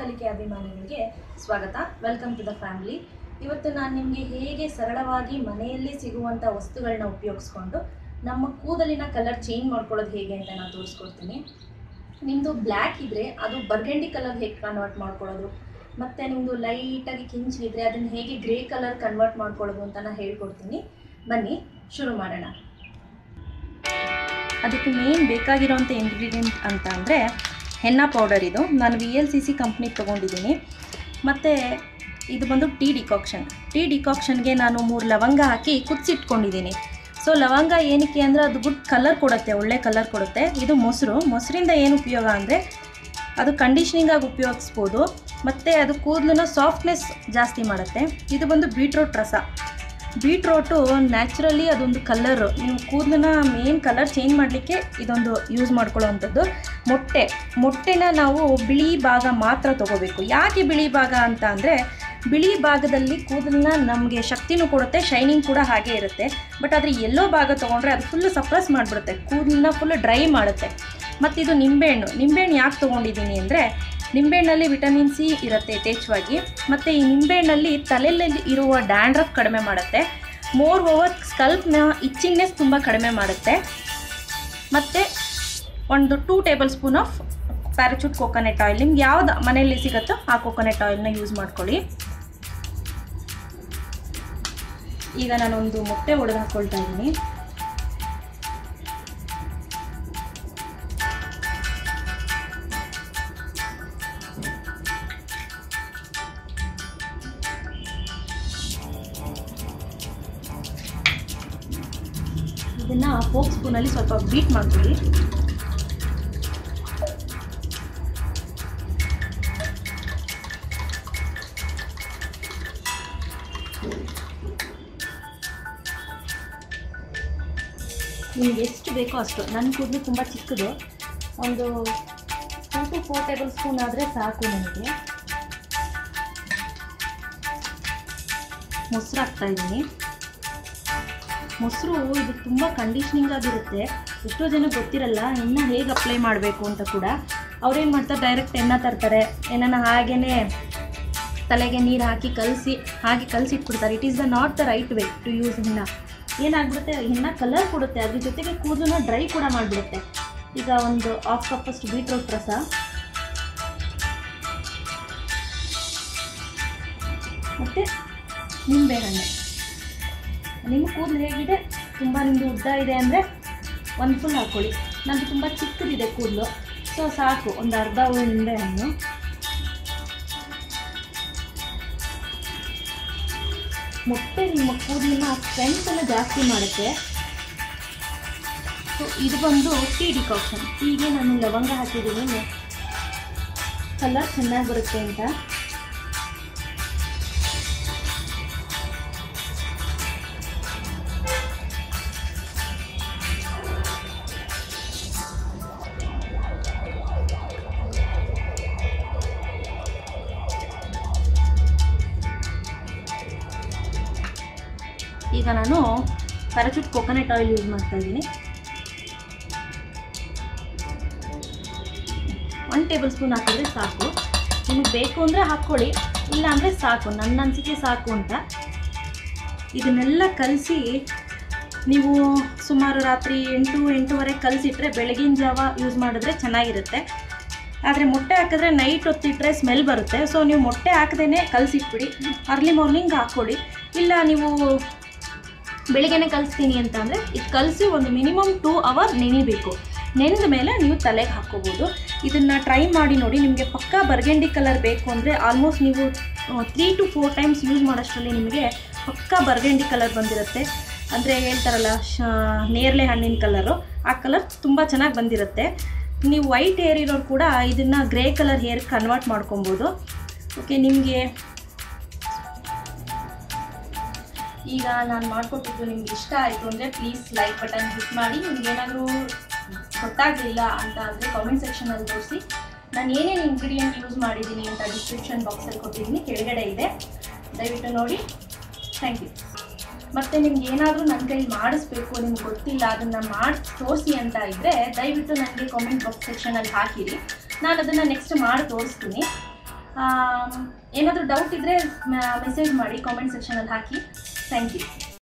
ಕಲಿಕೆ ಅಭಿಮಾನಿಗಳಿಗೆ ಸ್ವಾಗತ ವೆಲ್ಕಮ್ ಟು ದ ಫ್ಯಾಮಿಲಿ ಇವತ್ತು ನಾನು ನಿಮಗೆ ಹೇಗೆ ಸರಳವಾಗಿ ಮನೆಯಲ್ಲಿ ಸಿಗುವಂಥ ವಸ್ತುಗಳನ್ನ ಉಪಯೋಗಿಸ್ಕೊಂಡು ನಮ್ಮ ಕೂದಲಿನ ಕಲರ್ ಚೇಂಜ್ ಮಾಡ್ಕೊಳ್ಳೋದು ಹೇಗೆ ಅಂತ ನಾನು ತೋರಿಸ್ಕೊಡ್ತೀನಿ ನಿಮ್ಮದು ಬ್ಲ್ಯಾಕ್ ಇದ್ದರೆ ಅದು ಬರ್ಗಂಡಿ ಕಲರ್ ಹೇಗೆ ಕನ್ವರ್ಟ್ ಮಾಡ್ಕೊಳ್ಳೋದು ಮತ್ತು ನಿಮ್ಮದು ಲೈಟಾಗಿ ಕಿಂಚಿದ್ರೆ ಅದನ್ನು ಹೇಗೆ ಗ್ರೇ ಕಲರ್ ಕನ್ವರ್ಟ್ ಮಾಡ್ಕೊಳ್ಳೋದು ಅಂತ ನಾನು ಹೇಳ್ಕೊಡ್ತೀನಿ ಬನ್ನಿ ಶುರು ಮಾಡೋಣ ಅದಕ್ಕೆ ಮೇನ್ ಬೇಕಾಗಿರೋಂಥ ಇಂಗ್ರೀಡಿಯೆಂಟ್ ಅಂತ ಅಂದರೆ ಹೆನ್ನ ಪೌಡರ್ ಇದು ನಾನು V L C C company ತೊಗೊಂಡಿದ್ದೀನಿ ಮತ್ತು ಇದು ಬಂದು ಟೀ ಡಿಕಾಕ್ಷನ್ ಟೀ ಡಿಕಾಕ್ಷನ್ಗೆ ನಾನು ಮೂರು ಲವಂಗ ಹಾಕಿ ಕುದಿಸಿಟ್ಕೊಂಡಿದ್ದೀನಿ ಸೊ ಲವಂಗ ಏನಕ್ಕೆ ಅಂದರೆ ಅದು ಗುಡ್ ಕಲರ್ ಕೊಡುತ್ತೆ ಒಳ್ಳೆ ಕಲರ್ ಕೊಡುತ್ತೆ ಇದು ಮೊಸರು ಮೊಸರಿಂದ ಏನು ಉಪಯೋಗ ಅಂದರೆ ಅದು ಕಂಡೀಷ್ನಿಂಗಾಗಿ ಉಪಯೋಗಿಸ್ಬೋದು ಮತ್ತು ಅದು ಕೂದಲನ್ನ ಸಾಫ್ಟ್ನೆಸ್ ಜಾಸ್ತಿ ಮಾಡುತ್ತೆ ಇದು ಬಂದು ಬೀಟ್ರೋಟ್ ರಸ ಬೀಟ್ರೋಟು ನ್ಯಾಚುರಲಿ ಅದೊಂದು ಕಲರು ನೀವು ಕೂದಲನ್ನ ಮೇನ್ ಕಲರ್ ಚೇಂಜ್ ಮಾಡಲಿಕ್ಕೆ ಇದೊಂದು ಯೂಸ್ ಮಾಡ್ಕೊಳ್ಳೋವಂಥದ್ದು ಮೊಟ್ಟೆ ಮೊಟ್ಟೆನ ನಾವು ಬಿಳಿ ಭಾಗ ಮಾತ್ರ ತೊಗೋಬೇಕು ಯಾಕೆ ಬಿಳಿ ಭಾಗ ಅಂತ ಅಂದರೆ ಬಿಳಿ ಭಾಗದಲ್ಲಿ ಕೂದಲನ್ನ ನಮಗೆ ಶಕ್ತಿನೂ ಕೊಡುತ್ತೆ ಶೈನಿಂಗ್ ಕೂಡ ಹಾಗೆ ಇರುತ್ತೆ ಬಟ್ ಆದರೆ ಎಲ್ಲೋ ಭಾಗ ತೊಗೊಂಡ್ರೆ ಅದು ಫುಲ್ಲು ಸಪ್ರೆಸ್ ಮಾಡಿಬಿಡುತ್ತೆ ಕೂದಲನ್ನ ಫುಲ್ಲು ಡ್ರೈ ಮಾಡುತ್ತೆ ಮತ್ತು ಇದು ನಿಂಬೆಹಣ್ಣು ನಿಂಬೆಹಣ್ಣು ಯಾಕೆ ತೊಗೊಂಡಿದ್ದೀನಿ ಅಂದರೆ ನಿಂಬೆಹಣ್ಣಲ್ಲಿ ವಿಟಮಿನ್ ಸಿ ಇರುತ್ತೆ ಯಥೇಚ್ಛವಾಗಿ ಮತ್ತು ಈ ನಿಂಬೆಹಣ್ಣಲ್ಲಿ ತಲೆಯಲ್ಲಿ ಇರುವ ಡ್ಯಾಂಡ್ರಫ್ ಕಡಿಮೆ ಮಾಡುತ್ತೆ ಮೋರ್ ಓವರ್ ಸ್ಕಲ್ಪ್ನ ಇಚ್ಚಿಂಗ್ನೆಸ್ ತುಂಬ ಕಡಿಮೆ ಮಾಡುತ್ತೆ ಮತ್ತು ಒಂದು two tablespoon of Parachute coconut oil ನಿಮ್ಗೆ ಯಾವ್ದು ಮನೆಯಲ್ಲಿ ಸಿಗುತ್ತೋ ಆ ಕೋಕೋನಟ್ ಆಯಿಲ್ನ ಯೂಸ್ ಮಾಡ್ಕೊಳ್ಳಿ ಈಗ ನಾನೊಂದು ಮೊಟ್ಟೆ ಒಡೆದು ಹಾಕ್ಕೊಳ್ತಾ ಇದ್ದೀನಿ ಇದನ್ನ ಫೋಕ್ ಸ್ಪೂನಲ್ಲಿ ಸ್ವಲ್ಪ ಬೀಟ್ ಮಾಡ್ಕೊಳ್ಳಿ ನಿಮ್ಗೆ ಎಷ್ಟು ಬೇಕೋ ಅಷ್ಟು ನನ್ನ ಕೂದಲು ತುಂಬ ಚಿಕ್ಕದು ಒಂದು two to four tablespoon ಆದರೆ ಸಾಕು ನನಗೆ ಮೊಸರು ಹಾಕ್ತಾ ಇದ್ದೀನಿ ಮೊಸರು ಇದು ತುಂಬ ಕಂಡೀಷ್ನಿಂಗ್ ಆಗಿರುತ್ತೆ ಎಷ್ಟೋ ಜನ ಗೊತ್ತಿರಲ್ಲ ಎಣ್ಣೆ ಹೇಗೆ ಅಪ್ಲೈ ಮಾಡಬೇಕು ಅಂತ ಕೂಡ ಅವ್ರೇನು ಮಾಡ್ತಾರೆ ಡೈರೆಕ್ಟ್ ಎಣ್ಣೆ ತರ್ತಾರೆ ಎಣ್ಣೆನ ಹಾಗೇ ತಲೆಗೆ ನೀರು ಹಾಕಿ ಕಲಸಿ ಹಾಗೆ ಕಲಸಿಟ್ಬಿಡ್ತಾರೆ it is the not the right way to use henna ಏನಾಗ್ಬಿಡುತ್ತೆ ಹೆನ್ನ ಕಲರ್ ಕೊಡುತ್ತೆ ಅದ್ರ ಜೊತೆಗೆ ಕೂದಲನ್ನ ಡ್ರೈ ಕೂಡ ಮಾಡಿಬಿಡುತ್ತೆ ಈಗ ಒಂದು ಹಾಫ್ ಕಪ್ಪಷ್ಟು ಬೀಟ್ರೋಟ್ ರಸ ಮತ್ತು ನಿಂಬೆಹಣ್ಣು ನಿಮ್ಮ ಕೂದಲು ಹೇಗಿದೆ ತುಂಬ ನಿಮ್ಮದು ಉದ್ದ ಇದೆ ಅಂದರೆ ಒಂದು ಫುಲ್ ಹಾಕ್ಕೊಳ್ಳಿ ನಂದು ತುಂಬ ಚಿಕ್ಕದಿದೆ ಕೂದಲು ಸೊ ಸಾಕು ಒಂದು ಅರ್ಧ ನಿಂಬೆ ಹಣ್ಣು ಮೊಟ್ಟೆ ನಿಮ್ಮ ಕೂದಲಿನ ಸ್ಟ್ರೆಂತನ್ನು ಜಾಸ್ತಿ ಮಾಡುತ್ತೆ ಸೊ ಇದು ಬಂದು ಟೀ ಡಿಕಾಕ್ಷನ್ ಹೀಗೆ ನಾನು ಲವಂಗ ಹಾಕಿದ್ದೀನಿ ಕಲರ್ ಚೆನ್ನಾಗಿ ಬರುತ್ತೆ ಅಂತ ಈಗ ನಾನು ಪ್ಯಾರಾಚೂಟ್ ಕೋಕೋನಟ್ ಆಯಿಲ್ ಯೂಸ್ ಮಾಡ್ತಾ ಇದ್ದೀನಿ ಒನ್ ಟೇಬಲ್ ಸ್ಪೂನ್ ಹಾಕಿದ್ರೆ ಸಾಕು ನಿಮಗೆ ಬೇಕು ಅಂದರೆ ಹಾಕ್ಕೊಳ್ಳಿ ಇಲ್ಲ ಅಂದರೆ ಸಾಕು ನನ್ನ ಅನಿಸಿಕೆ ಸಾಕು ಅಂತ ಇದನ್ನೆಲ್ಲ ಕಲಸಿ ನೀವು ಸುಮಾರು ರಾತ್ರಿ ಎಂಟು ಎಂಟೂವರೆ ಕಲಸಿಟ್ರೆ ಬೆಳಗಿನ ಜಾವ ಯೂಸ್ ಮಾಡಿದ್ರೆ ಚೆನ್ನಾಗಿರುತ್ತೆ ಆದರೆ ಮೊಟ್ಟೆ ಹಾಕಿದ್ರೆ ನೈಟ್ ಹೊತ್ತಿಟ್ರೆ ಸ್ಮೆಲ್ ಬರುತ್ತೆ ಸೊ ನೀವು ಮೊಟ್ಟೆ ಹಾಕದೇ ಕಲಸಿಟ್ಬಿಡಿ ಅರ್ಲಿ ಮಾರ್ನಿಂಗ್ ಹಾಕ್ಕೊಳ್ಳಿ ಇಲ್ಲ ನೀವು ಬೆಳಿಗ್ಗೆನೆ ಕಲಿಸ್ತೀನಿ ಅಂತ ಅಂದರೆ ಇದು ಕಲಸಿ ಒಂದು ಮಿನಿಮಮ್ ಟೂ ಅವರ್ ನೆನಿಬೇಕು ನೆನೆದ ಮೇಲೆ ನೀವು ತಲೆಗೆ ಹಾಕ್ಕೋಬೋದು ಇದನ್ನು ಟ್ರೈ ಮಾಡಿ ನೋಡಿ ನಿಮಗೆ ಪಕ್ಕಾ ಬರ್ಗೆಂಡಿ ಕಲರ್ ಬೇಕು ಅಂದರೆ ಆಲ್ಮೋಸ್ಟ್ ನೀವು three to four times use ಮಾಡೋಷ್ಟರಲ್ಲಿ ನಿಮಗೆ ಪಕ್ಕಾ ಬರ್ಗೆಂಡಿ ಕಲರ್ ಬಂದಿರುತ್ತೆ ಅಂದರೆ ಹೇಳ್ತಾರಲ್ಲ ಶ ನೇರಳೆ ಹಣ್ಣಿನ ಕಲರು ಆ ಕಲರ್ ತುಂಬ ಚೆನ್ನಾಗಿ ಬಂದಿರುತ್ತೆ ನೀವು ವೈಟ್ ಹೇರ್ ಇರೋರು ಕೂಡ ಇದನ್ನು ಗ್ರೇ ಕಲರ್ ಹೇರ್ ಕನ್ವರ್ಟ್ ಮಾಡ್ಕೊಬೋದು ಓಕೆ ನಿಮಗೆ ಈಗ ನಾನು ಮಾಡಿಕೊಟ್ಟಿದ್ದು ನಿಮ್ಗೆ ಇಷ್ಟ ಆಯಿತು ಅಂದರೆ ಪ್ಲೀಸ್ ಲೈಕ್ ಬಟನ್ ಕ್ಲಿಕ್ ಮಾಡಿ ನಿಮ್ಗೆ ಏನಾದರೂ ಗೊತ್ತಾಗಲಿಲ್ಲ ಅಂತ ಅಂದರೆ ಕಾಮೆಂಟ್ ಸೆಕ್ಷನಲ್ಲಿ ತೋರಿಸಿ ನಾನು ಏನೇನು ಇಂಗ್ರೀಡಿಯೆಂಟ್ ಯೂಸ್ ಮಾಡಿದ್ದೀನಿ ಅಂತ ಡಿಸ್ಕ್ರಿಪ್ಷನ್ ಬಾಕ್ಸಲ್ಲಿ ಕೊಟ್ಟಿದ್ದೀನಿ ಕೆಳಗಡೆ ಇದೆ ದಯವಿಟ್ಟು ನೋಡಿ ಥ್ಯಾಂಕ್ ಯು ಮತ್ತು ನಿಮ್ಗೆ ಏನಾದರೂ ನನ್ನ ಕೈಲಿ ಮಾಡಿಸ್ಬೇಕು ನಿಮ್ಗೆ ಗೊತ್ತಿಲ್ಲ ಅದನ್ನು ಮಾಡಿ ತೋರಿಸಿ ಅಂತ ಇದ್ದರೆ ದಯವಿಟ್ಟು ನನಗೆ ಕಾಮೆಂಟ್ ಬಾಕ್ಸ್ ಸೆಕ್ಷನಲ್ಲಿ ಹಾಕಿರಿ ನಾನು ಅದನ್ನು ನೆಕ್ಸ್ಟ್ ಮಾಡಿ ತೋರಿಸ್ತೀನಿ ಏನಾದರೂ ಡೌಟ್ ಇದ್ದರೆ ಮೆಸೇಜ್ ಮಾಡಿ ಕಾಮೆಂಟ್ ಸೆಕ್ಷನಲ್ಲಿ ಹಾಕಿ ಥ್ಯಾಂಕ್ ಯು